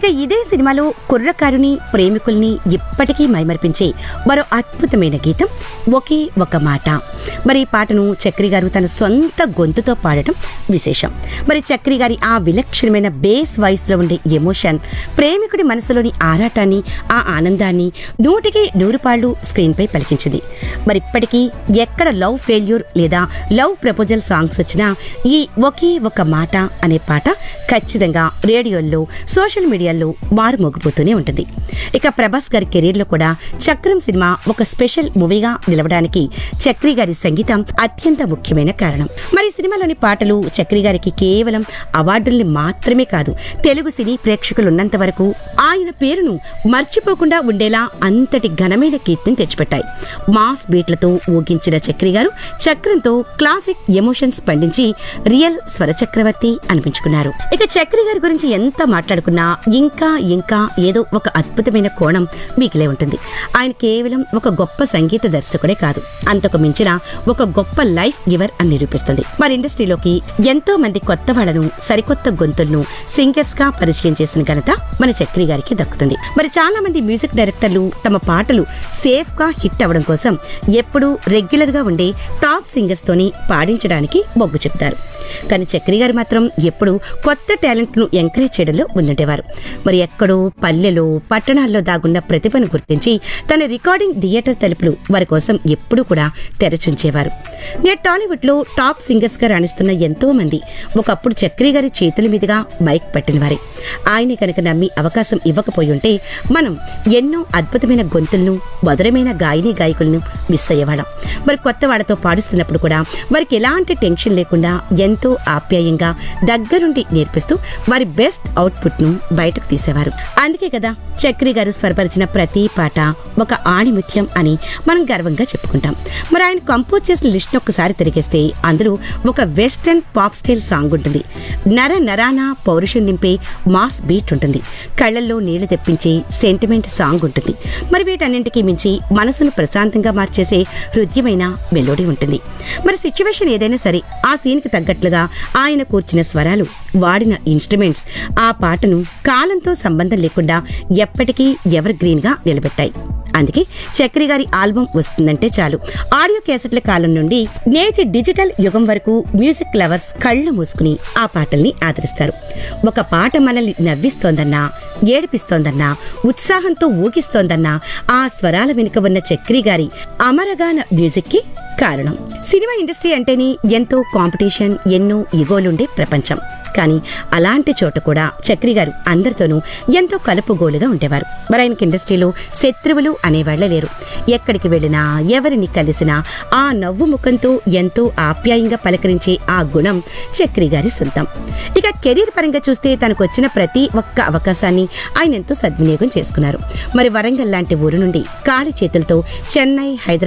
ఇక ఇదే సినిమాలో కుర్రకారుని ప్రేమికుల్ని ఇప్పటికీ మైమర్పించే మరో అద్భుతమైన గీతం ఒకే ఒక మాట మరి ఈ పాటను చక్రి గారు తన సొంత గొంతుతో పాడటం విశేషం మరి చక్రి గారి ఆ విలక్షణమైన బేస్ వాయిస్ లో ఉండే ఎమోషన్ ప్రేమికుడి మనసులోని ఆరాటాన్ని ఆ ఆనందాన్ని నూటికి నూరు పాళ్ళు స్క్రీన్ పై పలికించింది మరి ఇప్పటికీ ఎక్కడ లవ్ ఫెయిల్యూర్ లేదా లవ్ ప్రపోజల్ సాంగ్స్ వచ్చినా ఈ ఒకే ఒక మాట అనే పాట ఖచ్చితంగా రేడియోల్లో సోషల్ మీడియాలో మారు మోగిపోతూనే ఉంటుంది ఇక ప్రభాస్ గారి కెరీర్ లో కూడా చక్రం సినిమా ఒక స్పెషల్ మూవీగా నిలవడానికి చక్రి గారి సంగీతం అత్యంత ముఖ్యమైన కారణం మరి ఈ సినిమాలోని పాటలు చక్రి గారికి కేవలం అవార్డుల్ని మాత్రమే కాదు తెలుగు సినీ ప్రేక్షకులు ఉన్నంత వరకు ఆయన పేరును మర్చిపోకుండా ఉండేలా అంతటి ఘనమైన కీర్తిని తెచ్చిపెట్టాయి మాస్ బీట్లతో ఊగించిన చక్రి గారు చక్రంతో క్లాసిక్ ఎమోషన్స్ పండించి రియల్ స్వర చక్రవర్తి అనిపించుకున్నారు ఇక చక్రి గారి గురించి ఎంత మాట్లాడుకున్నా ఇంకా ఇంకా ఏదో ఒక అద్భుతమైన కోణం మీకులే ఉంటుంది ఆయన కేవలం ఒక గొప్ప సంగీత దర్శకుడే కాదు అంతకు మించిన ఒక గొప్ప లైఫ్ గివర్ అని నిరూపిస్తుంది మరి ఇండస్ట్రీలోకి ఎంతో మంది కొత్త వాళ్ళను సరికొత్త గొంతులను సింగర్స్ గా పరిచయం చేసిన ఘనత మన చక్రి గారికి దక్కుతుంది మరి చాలా మంది మ్యూజిక్ డైరెక్టర్లు తమ పాటలు సేఫ్ గా హిట్ అవ్వడం కోసం ఎప్పుడూ రెగ్యులర్ గా ఉండే టాప్ సింగర్స్ తోని పాడించడానికి మొగ్గు చెప్తారు కానీ చక్రి గారు మాత్రం ఎప్పుడూ కొత్త టాలెంట్ ను ఎంకరేజ్ చేయడంలో ముందుండేవారు మరి ఎక్కడో పల్లెలో పట్టణాల్లో దాగున్న ప్రతిభను గుర్తించి తన రికార్డింగ్ థియేటర్ తలుపులు వారి కోసం ఎప్పుడూ కూడా తెరచుంచేవారు నేడు టాలీవుడ్ లో టాప్ సింగర్స్ గా రాణిస్తున్న ఎంతో మంది ఒకప్పుడు చక్రి గారి చేతుల మీదుగా మైక్ పట్టిన వారే ఆయన కనుక నమ్మి అవకాశం ఇవ్వకపోయి ఉంటే మనం ఎన్నో అద్భుతమైన గొంతులను మధురమైన గాయని గాయకులను మిస్ అయ్యేవాళ్ళం మరి కొత్త వాళ్ళతో పాడుస్తున్నప్పుడు కూడా వారికి ఎలాంటి టెన్షన్ లేకుండా ఎంతో ఆప్యాయంగా దగ్గరుండి నేర్పిస్తూ వారి బెస్ట్ అవుట్పుట్ ను బయటకు తీసేవారు అందుకే కదా చక్రి గారు స్వరపరిచిన ప్రతి పాట ఒక ఆణిముత్యం అని మనం గర్వంగా చెప్పుకుంటాం మరి ఆయన కంపోజ్ చేసిన లిస్ట్ ఒక్కసారి తిరిగేస్తే అందులో ఒక వెస్టర్న్ పాప్ స్టైల్ సాంగ్ ఉంటుంది నర నరాన పౌరుషం నింపే మాస్ బీట్ ఉంటుంది కళ్ళల్లో నీళ్లు తెప్పించే సెంటిమెంట్ సాంగ్ ఉంటుంది మరి వీటన్నింటికి మించి మనసును ప్రశాంతంగా మార్చేసే హృదయమైన మెలోడీ ఉంటుంది మరి సిచ్యువేషన్ ఏదైనా సరే ఆ సీన్కి తగ్గట్లుగా ఆయన కూర్చిన స్వరాలు వాడిన ఇన్స్ట్రుమెంట్స్ ఆ పాటను కాలంతో సంబంధం లేకుండా ఎప్పటికీ ఎవర్ గ్రీన్ గా నిలబెట్టాయి అందుకే చక్రి గారి ఆల్బం వస్తుందంటే చాలు ఆడియో క్యాసెట్ల కాలం నుండి నేటి డిజిటల్ యుగం వరకు మ్యూజిక్ లవర్స్ కళ్ళు మూసుకుని ఆ పాటల్ని ఆదరిస్తారు ఒక పాట మనల్ని నవ్విస్తోందన్నా ఏడిపిస్తోందన్నా ఉత్సాహంతో ఊగిస్తోందన్నా ఆ స్వరాల వెనుక ఉన్న చక్రి గారి అమరగాన మ్యూజిక్ కి కారణం సినిమా ఇండస్ట్రీ అంటేనే ఎంతో కాంపిటీషన్ ఎన్నో ఇగోలుండే ప్రపంచం కానీ అలాంటి చోట కూడా చక్రి గారు అందరితోనూ ఎంతో కలుపుగోలుగా ఉండేవారు మరి ఆయనకి ఇండస్ట్రీలో శత్రువులు అనేవాళ్లే లేరు ఎక్కడికి వెళ్ళినా ఎవరిని కలిసినా ఆ నవ్వు ముఖంతో ఎంతో ఆప్యాయంగా పలకరించే ఆ గుణం చక్రి గారి సొంతం ఇక కెరీర్ పరంగా చూస్తే తనకు వచ్చిన ప్రతి ఒక్క అవకాశాన్ని ఆయన ఎంతో సద్వినియోగం చేసుకున్నారు మరి వరంగల్ లాంటి ఊరు నుండి ఖాళీ చేతులతో చెన్నై హైదరాబాద్